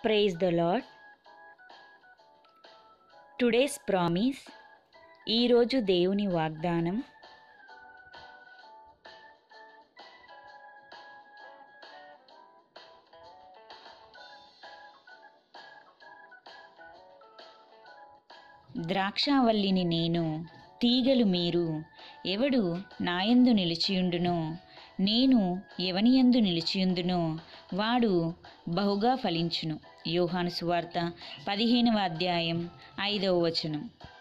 praise the Lord today's promise ఈరోజు దేవుని వాగ్దానం ద్రాక్షావల్లిని నేను తీగలు మీరు ఎవడు నాయందు నిలిచియుండునో నేను ఎవనియందు నిలిచియుందునో వాడు బహుగా ఫలించును యోహాను సువార్త పదిహేనవ అధ్యాయం ఐదవ వచనం